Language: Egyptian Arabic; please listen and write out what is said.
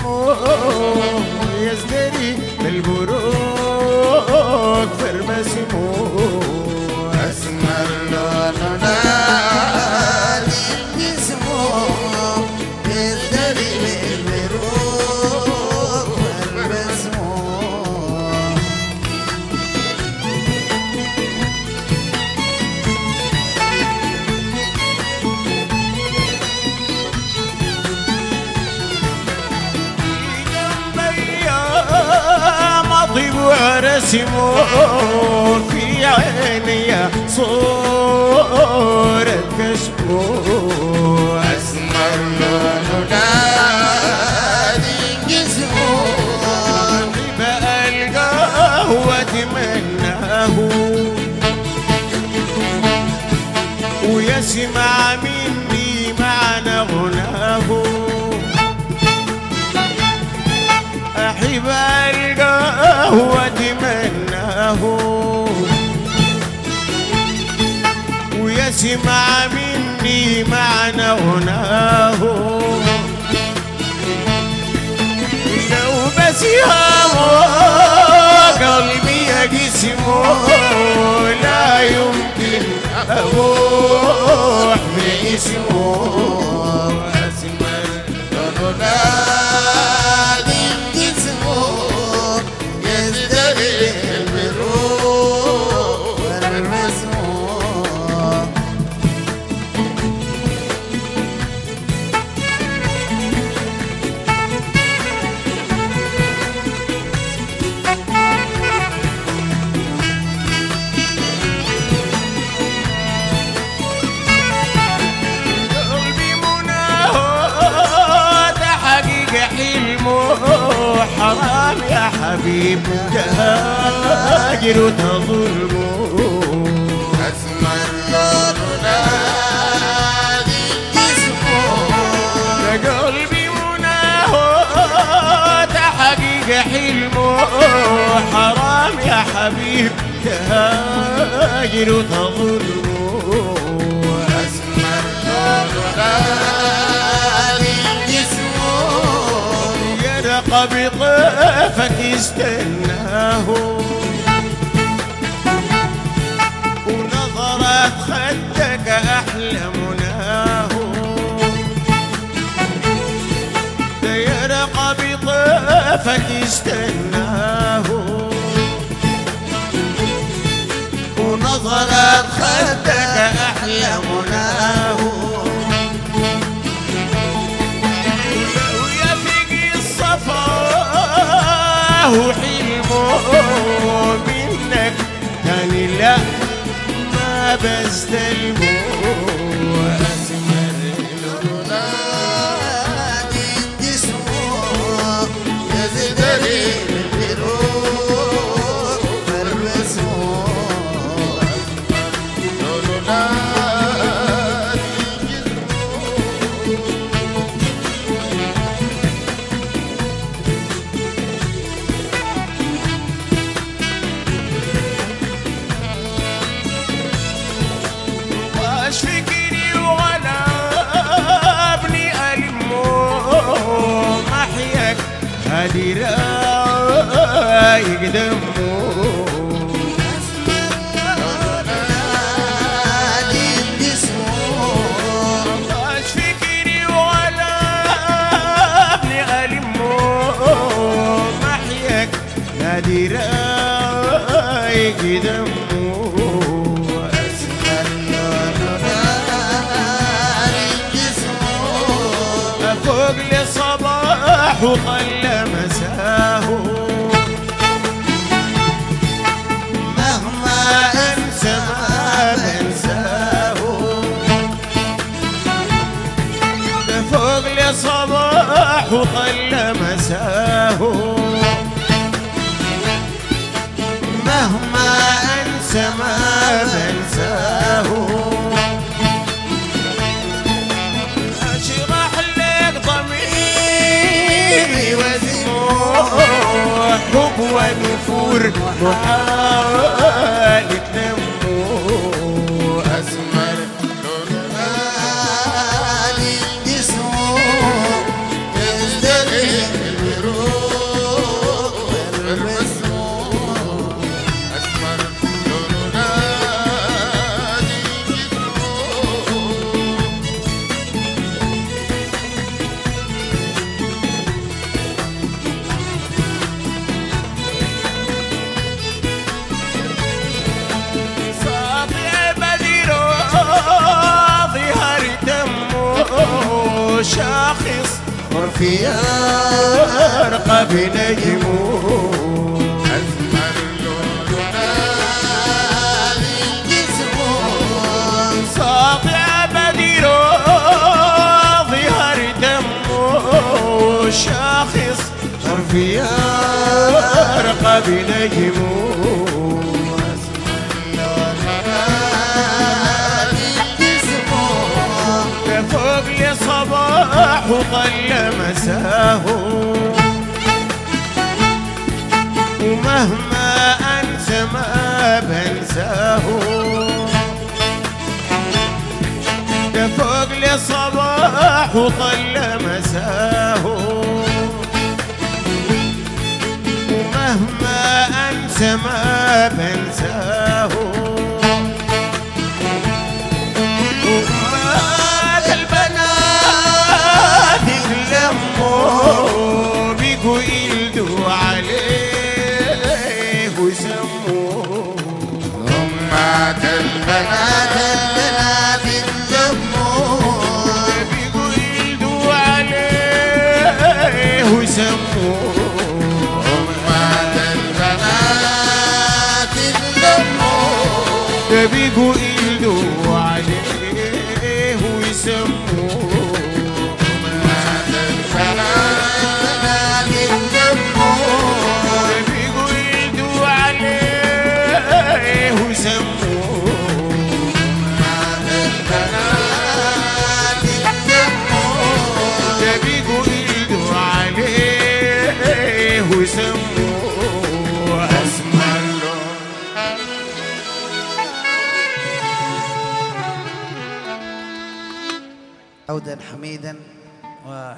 جسمه يزدري بالبروق فرمسمه أسمر لون نادي جسمه يزدري بالبروق والمسموم مطيب ورسمه في عيني صورة كشفه أسمر لون نادي جسمه بقى القهوة تمناه ويسمع مني معنى غناه أحب القهوة تمناه ويسمع مني معنى غناه لو بس يهوى قلبي جسمه لا يمكن أروح باسمه أسمر لون نادي جسمه يزدري بالبروق والمسموم قلبي مناه تحقيق حلمه حرام يا حبيب تهاجر وتظلمه أسمر لون نادي جسمه قلبي مناه تحقيق حلمه حرام يا حبيب تهاجر وتظلمه أسمر لون نادي جسمه يرقى بطيفك يستناه ونظرة خدك أحلى مناه ده يرقى بطيفك يستناه ونظرة خدك أحلى مناه ويفق الصفا وحلمه منك تاني لا ما بستلمه أسمر لون نادي جسمه يزدري بالبروق والمسموم لون نادي جسمه واش فكري ولا ابني المو محيك هادي رايق دمو نادي جسمه واش فكري ولا ابني المو محيك هادي رايق دمو أسمر لون نادي جسمه فوق لصباح وقل مساه مهما انسى ما بنساه ده فوق لصباح وقل مساه مهما انسى ما بنساه اشرح لك ضميري ودموع حب ونفور محال تلموا أسمر لون نادي جسمه يزدري شاخص ورفيع يرقى بنجمه أزمر لوننا للجسم ساطع بدير ظهر دمه شاخص رفيع يرقى بنجمه للجسم فوق لصباح وطل مساه ومهما انسى ما بنساه ده فوق لصباح وطل مساه ومهما انسى ما بنساه ومات البنات يتلموا بيقوا يلدوا عليه ويسموه أمات البنات البنات الدمور بيقوا يلدوا عليه ويسموه أمات البنات الدمور بيقوا يلدوا عليه ويسموه أمات البنات الدمور بيقوا يلدوا عليه ويسموه أمات البنات الدمور بيقوا يلدوا عليه ويسموه اسمر لون عودا حميدا و